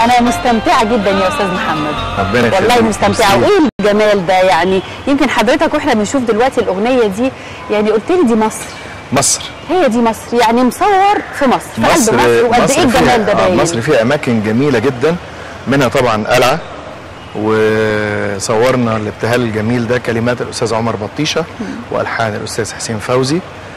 انا مستمتعه جدا يا استاذ محمد ربنا يخليك. والله مستمتعه ميرسي. وايه الجمال ده يعني يمكن حضرتك واحنا بنشوف دلوقتي الاغنيه دي يعني قلت لي دي مصر مصر هي دي مصر يعني مصور في مصر في قلب مصر وقد ايه الجمال ده فيها آه، باين مصر فيها اماكن جميله جدا منها طبعا قلعه وصورنا الابتهال الجميل ده كلمات الاستاذ عمر بطيشه والحان الاستاذ حسين فوزي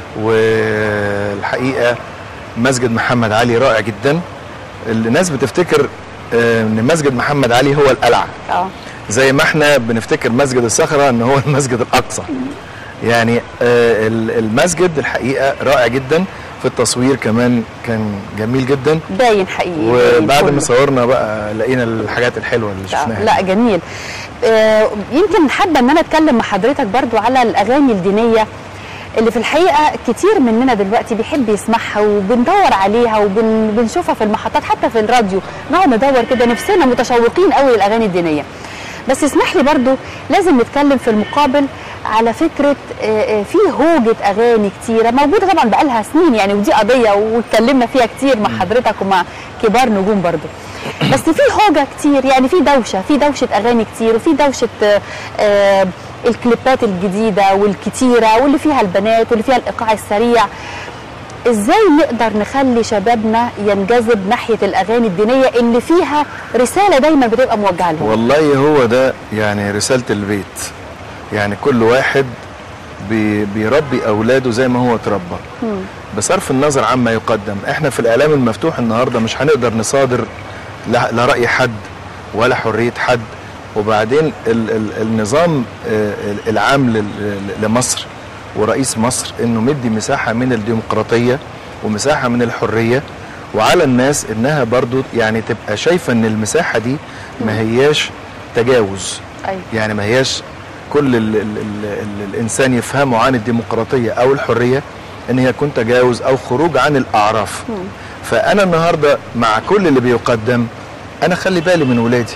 والحقيقه مسجد محمد علي رائع جدا الناس بتفتكر آه، ان مسجد محمد علي هو القلعه اه زي ما احنا بنفتكر مسجد الصخره ان هو المسجد الاقصى يعني آه، ال- المسجد الحقيقه رائع جدا في التصوير كمان كان جميل جدا باين حقيقي باين وبعد كله. ما صورنا بقى لقينا الحاجات الحلوه اللي شفناها لا جميل آه، يمكن حابه ان انا اتكلم مع حضرتك برضو على الاغاني الدينيه اللي في الحقيقه كتير مننا دلوقتي بيحب يسمعها وبندور عليها وبنشوفها في المحطات حتى في الراديو نقعد ندور كده نفسنا متشوقين قوي للاغاني الدينيه بس اسمح لي برضو لازم نتكلم في المقابل على فكره آه، آه، في هوجه اغاني كتيره موجوده طبعا بقالها سنين يعني ودي قضيه واتكلمنا فيها كتير مع حضرتك ومع كبار نجوم برضو بس في هوجه كتير يعني في دوشه في دوشه اغاني كتير وفي دوشه آه، آه، الكليبات الجديده والكتيره واللي فيها البنات واللي فيها الايقاع السريع ازاي نقدر نخلي شبابنا ينجذب ناحيه الاغاني الدينيه اللي فيها رساله دايما بتبقى موجهه لهم والله هو ده يعني رساله البيت يعني كل واحد بي بيربي اولاده زي ما هو اتربى بصرف النظر عما يقدم احنا في الاعلام المفتوح النهارده مش هنقدر نصادر لا لا راي حد ولا حريه حد وبعدين ال ال النظام آه، العام لل- لمصر ورئيس مصر انه مدي مساحه من الديمقراطيه ومساحه من الحريه وعلى الناس انها برضو يعني تبقى شايفه ان المساحه دي ما هياش تجاوز أيوة. يعني ما هياش كل ال ال ال ال الانسان يفهمه عن الديمقراطيه او الحريه ان هي يكون تجاوز او خروج عن الاعراف فانا النهارده مع كل اللي بيقدم انا خلي بالي من ولادي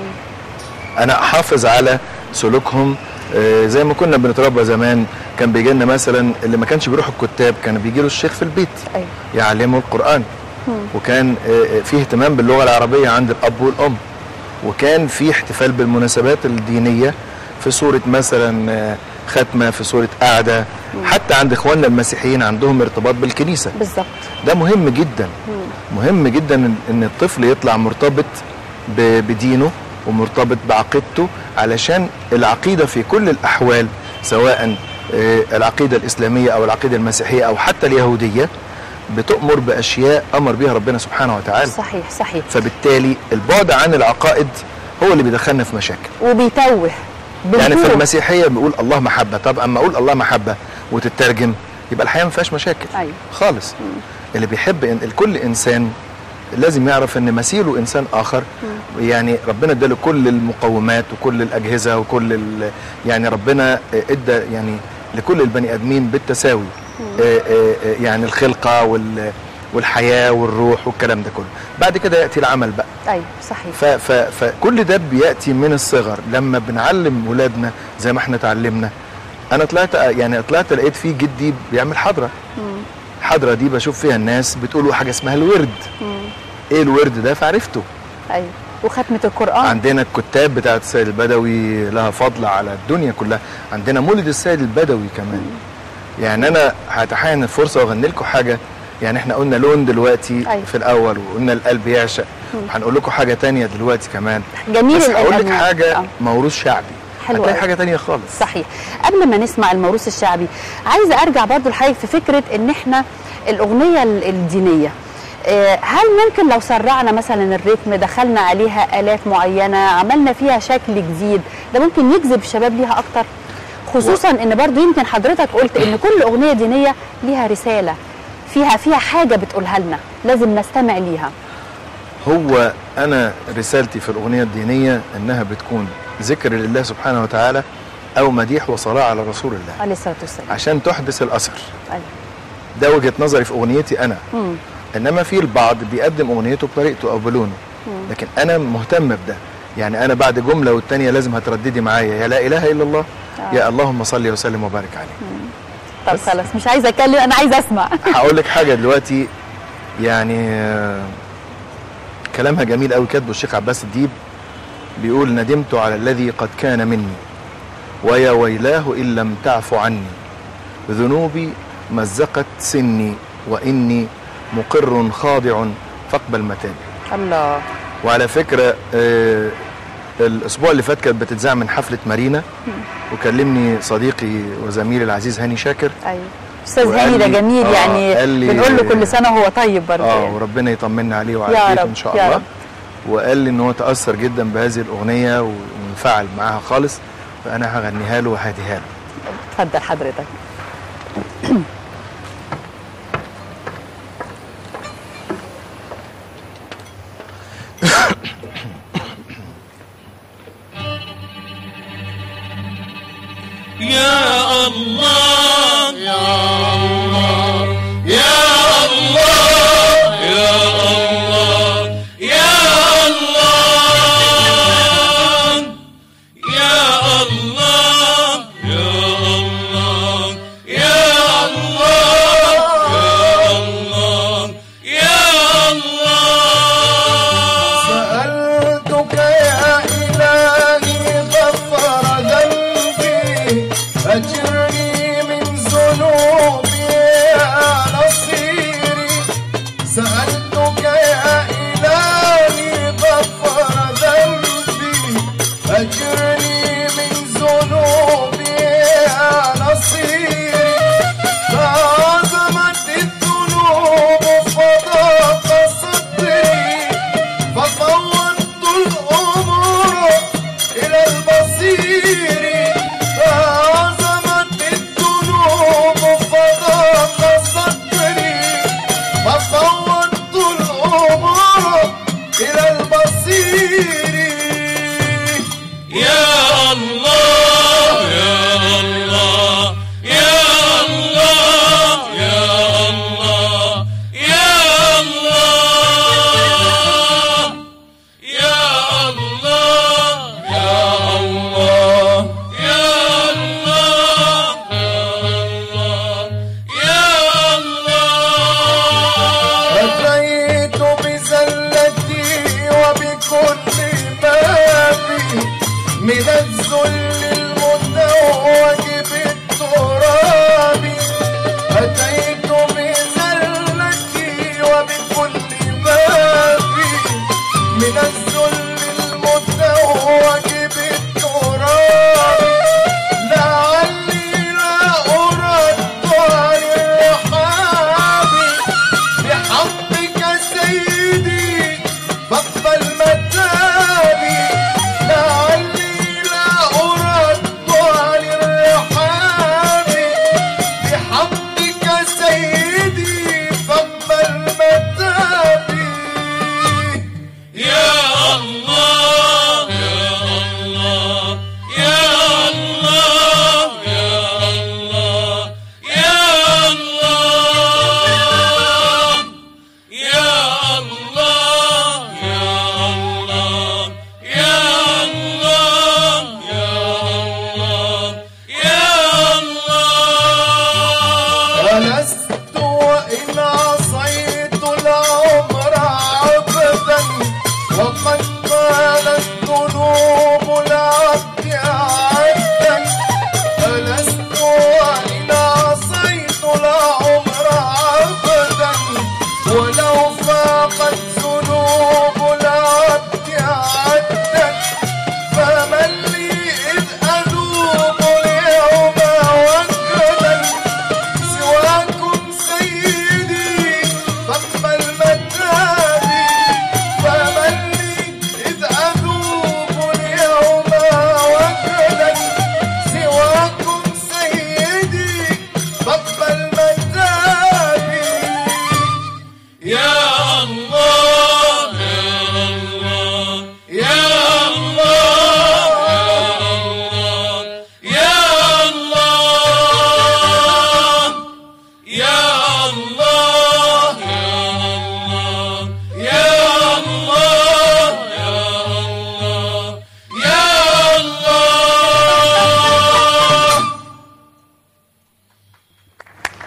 انا احافظ على سلوكهم آه، زي ما كنا بنتربى زمان كان بيجي لنا مثلا اللي ما كانش بيروح الكتاب كان بيجي له الشيخ في البيت أيوة. يعلمه القران وكان آه، آه، فيه اهتمام باللغه العربيه عند الاب والام وكان في احتفال بالمناسبات الدينيه في صوره مثلا آه، ختمه في صوره قعده حتى عند اخواننا المسيحيين عندهم ارتباط بالكنيسه بالظبط ده مهم جدا مهم جدا إن- ان الطفل يطلع مرتبط ب- بدينه ومرتبط بعقيدته علشان العقيده في كل الاحوال سواء آه، العقيده الاسلاميه او العقيده المسيحيه او حتى اليهوديه بتؤمر باشياء امر بها ربنا سبحانه وتعالى صحيح صحيح فبالتالي البعد عن العقائد هو اللي بيدخلنا في مشاكل وبيتوه يعني في بيتوه. المسيحيه بنقول الله محبه طب اما اقول الله محبه وتترجم يبقى الحياه ما فيهاش مشاكل أيوة. خالص اللي بيحب إن الكل انسان لازم يعرف ان مثيله انسان اخر يعني ربنا اداله كل المقومات وكل الاجهزه وكل ال- يعني ربنا ادى يعني لكل البني ادمين بالتساوي آه، آه، آه، يعني الخلقه وال والحياه والروح والكلام ده كله بعد كده ياتي العمل بقى ايوه صحيح ف ف فكل ده بياتي من الصغر لما بنعلم ولادنا زي ما احنا اتعلمنا انا طلعت يعني طلعت لقيت في جدي بيعمل حضره الحضره دي بشوف فيها الناس بتقولوا حاجه اسمها الورد ايه الورد ده فعرفته ايوه وختمه القران عندنا الكتاب بتاعت السيد البدوي لها فضل على الدنيا كلها عندنا مولد السيد البدوي كمان يعني انا هتحين الفرصه واغني لكم حاجه يعني احنا قلنا لون دلوقتي أيوة. في الاول وقلنا القلب يعشق وهنقول لكم حاجه تانية دلوقتي كمان جميل بس هقول لك الألوان. حاجه آه. موروث شعبي حلو هتلاقي أوي. حاجه تانية خالص صحيح قبل ما نسمع الموروث الشعبي عايزه ارجع برضو لحضرتك في فكره ان احنا الاغنيه ال- الدينيه آه، هل ممكن لو سرعنا مثلا الريتم دخلنا عليها الات معينه عملنا فيها شكل جديد ده ممكن يجذب الشباب ليها اكتر خصوصا ان برضو يمكن حضرتك قلت ان كل اغنيه دينيه ليها رساله فيها فيها حاجه بتقولها لنا لازم نستمع ليها هو انا رسالتي في الاغنيه الدينيه انها بتكون ذكر لله سبحانه وتعالى او مديح وصلاه على رسول الله عليه الصلاه والسلام عشان تحدث الاثر أيوة. ده وجهه نظري في اغنيتي انا مم. انما في البعض بيقدم اغنيته بطريقته او بلونه لكن انا مهتم بده يعني انا بعد جمله والتانيه لازم هترددي معايا يا لا اله الا الله آه. يا اللهم صل وسلم وبارك عليه طب بس. خلاص مش عايزه اتكلم انا عايزه اسمع هقول لك حاجه دلوقتي يعني آه، كلامها جميل قوي كاتبه الشيخ عباس الديب بيقول ندمت على الذي قد كان مني ويا ويلاه ان لم تعف عني ذنوبي مزقت سني واني مقر خاضع فاقبل متابي الله وعلى فكره آه الاسبوع اللي فات كانت بتتذاع من حفله مارينا وكلمني صديقي وزميلي العزيز هاني شاكر ايوه استاذ وقال هاني ده لي- جميل آه، يعني قال لي- بنقول له كل سنه وهو طيب برضه اه يعني. وربنا يطمنا عليه يا وعلى البيت رب، ان شاء يا الله رب. وقال لي ان هو تاثر جدا بهذه الاغنيه وانفعل معاها خالص فانا هغنيها له وهديها له اتفضل حضرتك يا الله يا الله يا الله يا الله يا الله يا الله يا الله يا الله يا الله سألتك يا إلهي غفر ذنبي أجرني من ذنوبي يا نصيري سألتك يا إلهي غفر ذنبي أجرني من ذنوبي يا نصيري فعظمت الذنوب فضاق صدري ففوضت الأمور إلى البصير فعظمت الذنوب فضاق صدري ففوضت الأمور إلى البصير يا الله يا الله يا الله يا الله يا الله يا الله يا الله يا الله يا الله أتيت بزلتي وبكل بابي من الذل المتوج بالتراب أتيت بزلتي وبكل بابي من الذل المتوج بالتراب لعلي لا أرد عن الرحاب بحقك سيدي فاقبل متابي لعلي لا أرد عن الرحاب بحقك سيدي فاقبل متابي يا الله يا الله يا الله يا الله يا الله يا الله يا الله يا الله يا الله يا الله ولست وإن عصيت العمر عبدا وقد قالت ذنوب العبد عبدا ولست وإن عصيت العمر عبدا ولو فاقت ذنوب العبد عبدا فمن لي إذ أذوب اليوم وكدا سواكم سيدي فاقبل متابي فمن لي إذ أذوب اليوم وكدا سواكم سيدي فاقبل متابي يا الله يا الله يا الله يا الله يا الله يا الله يا الله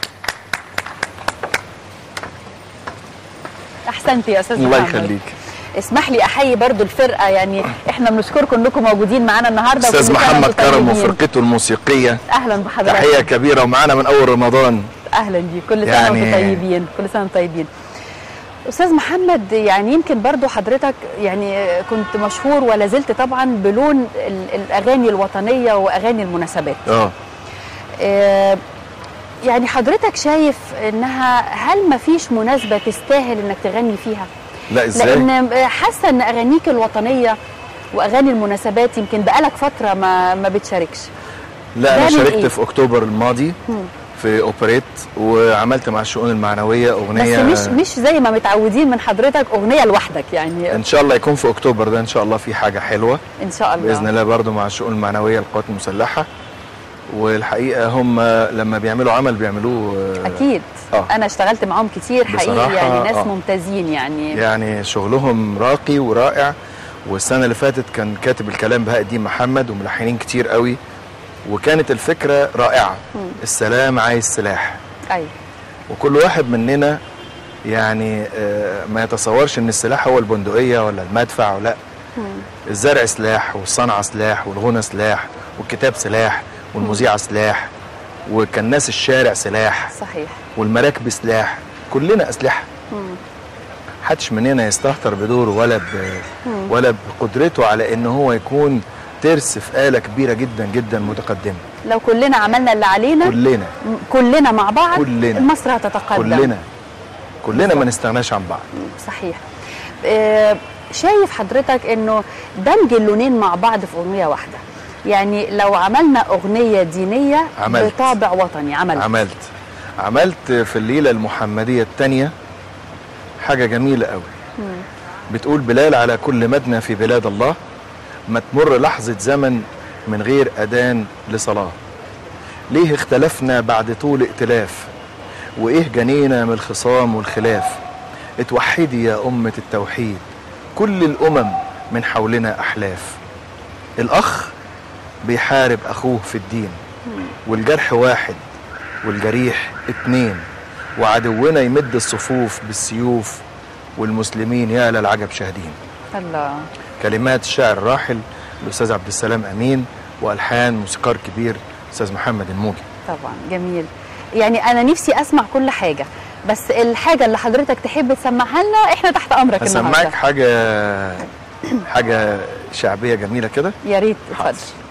احسنت يا استاذ الله محمد يخليك اسمح لي احيي برضو الفرقه يعني احنا بنشكركم انكم موجودين معانا النهارده استاذ وكل سنة محمد وانتم كرم طيبين. وفرقته الموسيقيه اهلا بحضرتك تحيه كبيره ومعانا من اول رمضان اهلا بيك كل سنه يعني- وانتم طيبين كل سنه وانتم طيبين استاذ محمد يعني يمكن برضو حضرتك يعني كنت مشهور ولا زلت طبعا بلون ال- الاغاني الوطنيه واغاني المناسبات اه آه، يعني حضرتك شايف انها هل ما فيش مناسبه تستاهل انك تغني فيها لا ازاي لان حاسه ان اغانيك الوطنيه واغاني المناسبات يمكن بقالك فتره ما ما بتشاركش لا انا ده من شاركت إيه؟ في اكتوبر الماضي في اوبريت وعملت مع الشؤون المعنويه بس اغنيه مش مش زي ما متعودين من حضرتك اغنيه لوحدك يعني ان شاء الله يكون في اكتوبر ده ان شاء الله في حاجه حلوه ان شاء الله باذن الله برضو مع الشؤون المعنويه للقوات المسلحه والحقيقه هم لما بيعملوا عمل بيعملوه آه، اكيد آه. انا اشتغلت معاهم كتير حقيقي بصراحة، يعني ناس آه. ممتازين يعني يعني شغلهم راقي ورائع والسنه اللي فاتت كان كاتب الكلام بهاء الدين محمد وملحنين كتير قوي وكانت الفكره رائعه السلام عايز سلاح ايوه وكل واحد مننا يعني آه، ما يتصورش ان السلاح هو البندقيه ولا المدفع ولا الزرع سلاح والصنعه سلاح والغنى سلاح والكتاب سلاح والمذيعه سلاح وكناس الشارع سلاح صحيح والمراكب سلاح كلنا اسلحه محدش مننا يستهتر بدوره ولا ب... ولا بقدرته على ان هو يكون ترس في آلة كبيرة جدا جدا متقدمة لو كلنا عملنا اللي علينا كلنا م- كلنا مع بعض كلنا. مصر هتتقدم كلنا كلنا ما نستغناش عن بعض صحيح آه، شايف حضرتك انه دمج اللونين مع بعض في اغنيه واحده يعني لو عملنا اغنيه دينيه عملت. بطابع وطني عملت عملت عملت في الليلة المحمدية الثانية حاجة جميلة قوي بتقول بلال على كل مدنى في بلاد الله ما تمر لحظة زمن من غير أذان لصلاة ليه اختلفنا بعد طول ائتلاف وإيه جنينا من الخصام والخلاف اتوحدي يا أمة التوحيد كل الأمم من حولنا أحلاف الأخ بيحارب أخوه في الدين والجرح واحد والجريح اتنين وعدونا يمد الصفوف بالسيوف والمسلمين يا للعجب شاهدين الله كلمات الشاعر الراحل الأستاذ عبد السلام أمين وألحان موسيقار كبير أستاذ محمد الموجي طبعا جميل يعني انا نفسي اسمع كل حاجه بس الحاجه اللي حضرتك تحب تسمعها لنا احنا تحت امرك هسمعك النهارده حاجة حاجة شعبية جميلة كده يا ريت حاضر. اتفضل